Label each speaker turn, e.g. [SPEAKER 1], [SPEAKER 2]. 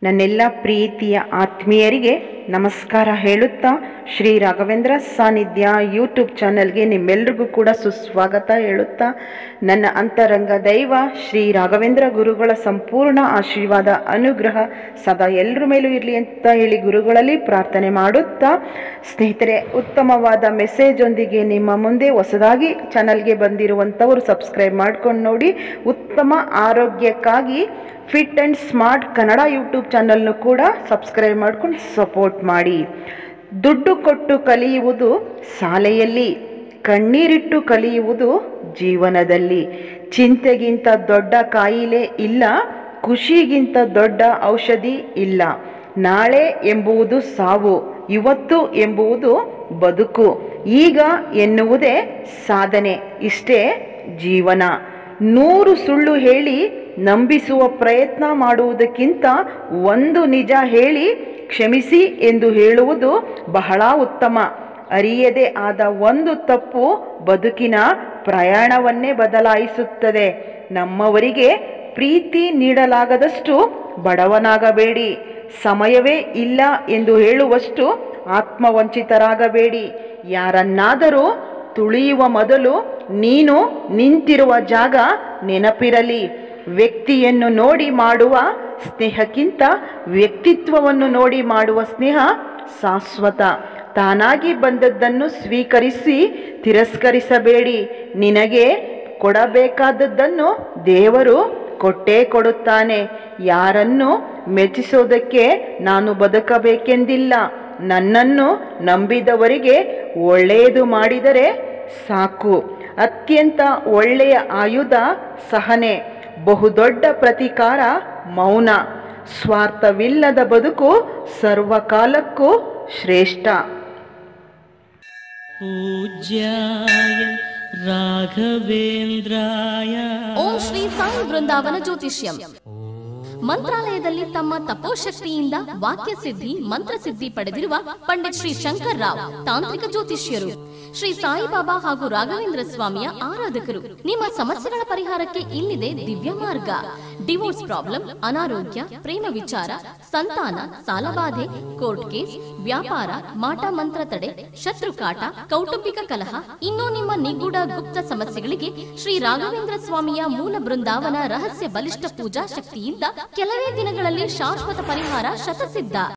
[SPEAKER 1] ನನ್ನೆಲ್ಲ ಪ್ರೀತಿಯ ಆತ್ಮೀಯರಿಗೆ ನಮಸ್ಕಾರ ಹೇಳುತ್ತಾ ಶ್ರೀ ರಾಘವೇಂದ್ರ ಸಾನ್ನಿಧ್ಯ ಯೂಟ್ಯೂಬ್ ಚಾನಲ್ಗೆ ನಿಮ್ಮೆಲ್ರಿಗೂ ಕೂಡ ಸುಸ್ವಾಗತ ಹೇಳುತ್ತಾ ನನ್ನ ಅಂತರಂಗ ದೈವ ಶ್ರೀ ರಾಘವೇಂದ್ರ ಗುರುಗಳ ಸಂಪೂರ್ಣ ಆಶೀರ್ವಾದ ಅನುಗ್ರಹ ಸದಾ ಎಲ್ಲರ ಮೇಲೂ ಇರಲಿ ಅಂತ ಹೇಳಿ ಗುರುಗಳಲ್ಲಿ ಪ್ರಾರ್ಥನೆ ಮಾಡುತ್ತಾ ಸ್ನೇಹಿತರೆ ಉತ್ತಮವಾದ ಮೆಸೇಜ್ ಒಂದಿಗೆ ನಿಮ್ಮ ಮುಂದೆ ಹೊಸದಾಗಿ ಚಾನಲ್ಗೆ ಬಂದಿರುವಂಥವರು ಸಬ್ಸ್ಕ್ರೈಬ್ ಮಾಡ್ಕೊಂಡು ನೋಡಿ ಉತ್ತಮ ಆರೋಗ್ಯಕ್ಕಾಗಿ fit and smart Kannada YouTube ಚಾನಲ್ನು ಕೂಡ ಸಬ್ಸ್ಕ್ರೈಬ್ ಮಾಡ್ಕೊಂಡು ಸಪೋರ್ಟ್ ಮಾಡಿ ದುಡ್ಡು ಕೊಟ್ಟು ಕಲಿಯುವುದು ಶಾಲೆಯಲ್ಲಿ ಕಣ್ಣೀರಿಟ್ಟು ಕಲಿಯುವುದು ಜೀವನದಲ್ಲಿ ಚಿಂತೆಗಿಂತ ದೊಡ್ಡ ಕಾಯಿಲೆ ಇಲ್ಲ ಖುಷಿಗಿಂತ ದೊಡ್ಡ ಔಷಧಿ ಇಲ್ಲ ನಾಳೆ ಎಂಬುವುದು ಸಾವು ಇವತ್ತು ಎಂಬುದು ಬದುಕು ಈಗ ಎನ್ನುವುದೇ ಸಾಧನೆ ಇಷ್ಟೇ ಜೀವನ ನೂರು ಸುಳ್ಳು ಹೇಳಿ ನಂಬಿಸುವ ಪ್ರಯತ್ನ ಮಾಡುವುದಕ್ಕಿಂತ ಒಂದು ನಿಜ ಹೇಳಿ ಕ್ಷಮಿಸಿ ಎಂದು ಹೇಳುವುದು ಬಹಳ ಉತ್ತಮ ಅರಿಯದೆ ಆದ ಒಂದು ತಪ್ಪು ಬದುಕಿನ ಪ್ರಯಾಣವನ್ನೇ ಬದಲಾಯಿಸುತ್ತದೆ ನಮ್ಮವರಿಗೆ ಪ್ರೀತಿ ನೀಡಲಾಗದಷ್ಟು ಬಡವನಾಗಬೇಡಿ ಸಮಯವೇ ಇಲ್ಲ ಎಂದು ಹೇಳುವಷ್ಟು ಆತ್ಮವಂಚಿತರಾಗಬೇಡಿ ಯಾರನ್ನಾದರೂ ತುಳಿಯುವ ಮೊದಲು ನೀನು ನಿಂತಿರುವ ಜಾಗ ನೆನಪಿರಲಿ ವ್ಯಕ್ತಿಯನ್ನು ನೋಡಿ ಮಾಡುವ ಸ್ನೇಹಕ್ಕಿಂತ ವ್ಯಕ್ತಿತ್ವವನ್ನು ನೋಡಿ ಮಾಡುವ ಸ್ನೇಹ ಶಾಶ್ವತ ತಾನಾಗಿ ಬಂದದ್ದನ್ನು ಸ್ವೀಕರಿಸಿ ತಿರಸ್ಕರಿಸಬೇಡಿ ನಿನಗೆ ಕೊಡಬೇಕಾದದ್ದನ್ನು ದೇವರು ಕೊಟ್ಟೇ ಕೊಡುತ್ತಾನೆ ಯಾರನ್ನು ಮೆಚ್ಚಿಸೋದಕ್ಕೆ ನಾನು ಬದುಕಬೇಕೆಂದಿಲ್ಲ ನನ್ನನ್ನು ನಂಬಿದವರಿಗೆ ಒಳ್ಳೆಯದು ಮಾಡಿದರೆ ಸಾಕು ಅತ್ಯಂತ ಒಳ್ಳೆಯ ಆಯುಧ ಸಹನೆ ಬಹುದೊಡ್ಡ ಪ್ರತಿಕಾರ ಮೌನ ಸ್ವಾರ್ಥವಿಲ್ಲದ ಬದುಕು ಸರ್ವಕಾಲಕ್ಕೂ ಶ್ರೇಷ್ಠ
[SPEAKER 2] पूज्याय राघवेन्द्राय
[SPEAKER 3] ಓಂ ಶ್ರೀ ಸಾಯಿ ಬೃಂದಾವನ ಜ್ಯೋತಿಷ್ಯಂ ಮಂತ್ರಾಲಯದಲ್ಲಿ ತಮ್ಮ ತಪೋಶಕ್ತಿಯಿಂದ ವಾಕ್ಯ ಸಿದ್ಧಿ ಮಂತ್ರ ಸಿದ್ಧಿ ಪಡೆದಿರುವ ಪಂಡಿತ್ ಶ್ರೀ ಶಂಕರ್ ರಾವ್ ತಾಂತ್ರಿಕ ಜ್ಯೋತಿಷ್ಯರು ಶ್ರೀ ಸಾಯಿಬಾಬಾ ಹಾಗೂ ರಾಘವೇಂದ್ರ ಸ್ವಾಮಿಯ ಆರಾಧಕರು ನಿಮ್ಮ ಸಮಸ್ಯೆಗಳ ಪರಿಹಾರಕ್ಕೆ ಇಲ್ಲಿದೆ ದಿವ್ಯ ಮಾರ್ಗ ಡಿವೋರ್ಸ್ ಪ್ರಾಬ್ಲಮ್ ಅನಾರೋಗ್ಯ ಪ್ರೇಮ ವಿಚಾರ ಸಂತಾನ ಸಾಲಬಾಧೆ ಕೋರ್ಟ್ ಕೇಸ್ ವ್ಯಾಪಾರ ಮಾಟ ಮಂತ್ರ ತಡೆ ಶತ್ರುಕಾಟ ಕೌಟುಂಬಿಕ ಕಲಹ ಇನ್ನೂ ನಿಮ್ಮ ನಿಗೂಢ ಗುಪ್ತ ಸಮಸ್ಯೆಗಳಿಗೆ ಶ್ರೀ ರಾಘವೇಂದ್ರ ಸ್ವಾಮಿಯ ಮೂಲ ಬೃಂದಾವನ ರಹಸ್ಯ ಬಲಿಷ್ಠ ಪೂಜಾ ಶಕ್ತಿಯಿಂದ ಕೆಲವೇ ದಿನಗಳಲ್ಲಿ ಶಾಶ್ವತ ಪರಿಹಾರ ಶತಸಿದ್ಧ